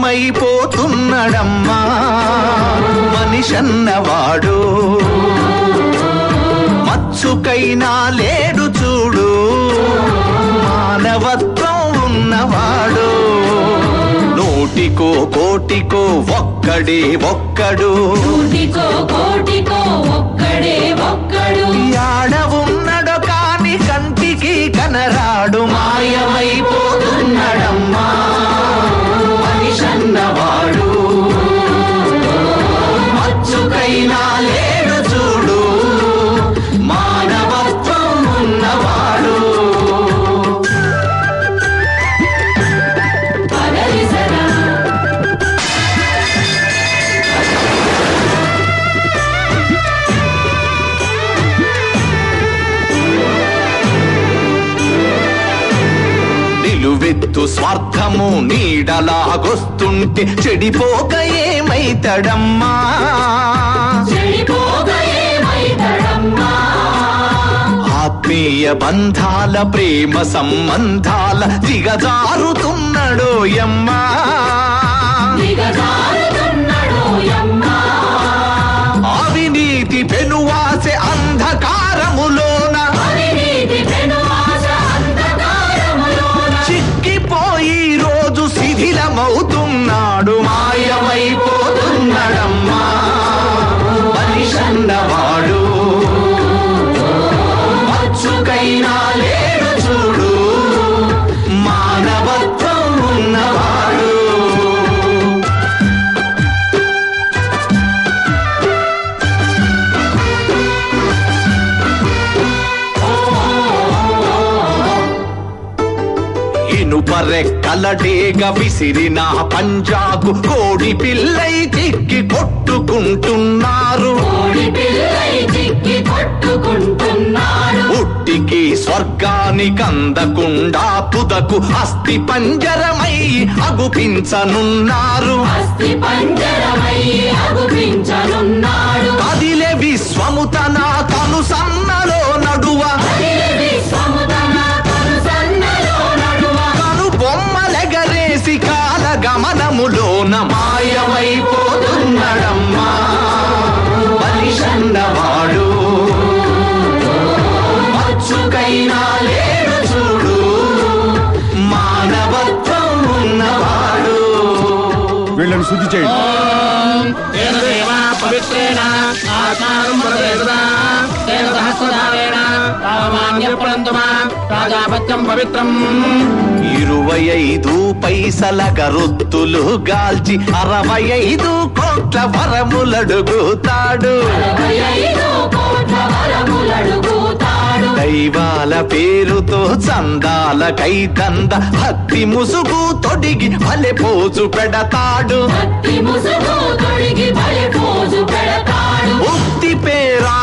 మాయమైపోతున్నడమ్మా మనిషన్నవాడు మచ్చుకైనా లేడు చూడు మానవత్వం ఉన్నవాడు నూటికో కోటికో ఒక్కడే ఒక్కడు నూటికో కోటికో ఒక్కడే ఒక్కడు యాడ ఉన్నడో కాని కంటికి కనరాడు మాయమైపోతున్నడమ్మా మనిషన్నవాడు మచ్చుకైనా లేడు చూడు మానవత్వం ఉన్నవాడు పదరిసరా నిలువెత్తు స్వార్థము నీడలాగొస్తుంటే చెడిపోక ఏమైతడమ్మా చెడిపోక ఏమైతడమ్మా ఆత్మీయ బంధాల ప్రేమ సంబంధాల దిగజారుతున్నడో యమ్మా దిగజారుతున్నడోయమ్మా అవినీతి పెనువాసె అంధకారములోన అవినీతి పెనువాస అంధకారములోన చిక్కిపోయి రోజు శిథిలమవుతున్నాడు మాయమైపోతున్నాడమ్మా మనిషన్నవాడు మచ్చుకైనా లేడు చూడు మానవత్వం ఉన్నవాడు ఇనుపరెక్కలడేగ విసిరిన పంజాకు కోడి పిల్లై చిక్కి కొట్టుకుంటున్నారు కోడి పిల్లై చిక్కి కొట్టుకుంటున్నాడు ఉట్టికి స్వర్గానికి అందకుండా తుదకు అస్థి పంజరమై అగుపించనున్నారు అస్థి పంజరమై అగుపించనున్నాడు కదిలే విశ్వము తన కను సన్నలో నడువ అదిలి విశ్వము తన కనుసన్నలో నడువ కను బొమ్మలెగరేసి కాల గమనములోన మాయమైపోతున్నడమ్మా మనిషన్నవాడు మచ్చుకైనా లేడు చూడు మానవత్వం ఉన్నవాడు వీళ్ళని శుద్ధి చేయండి तेन देवा पवित्रेण आत्मानं प्रदेशदा तेन सहस्रधारेण रामान्यप्रणन्तु मां राजापत्यं पवित्रम् ఇరవై ఐదు పైసల గరొత్తులు గాల్చి అరవై ఐదు కోట్ల వరములడుగుతాడు అరవై ఐదు కోట్ల వరములడుగుతాడు దైవాల పేరుతో చందాల కైతంద భక్తి ముసుగు తొడిగి భలే పోజు పెడతాడు భక్తి ముసుగు తొడిగి బలి పోజు పెడతాడు ముక్తి పేరా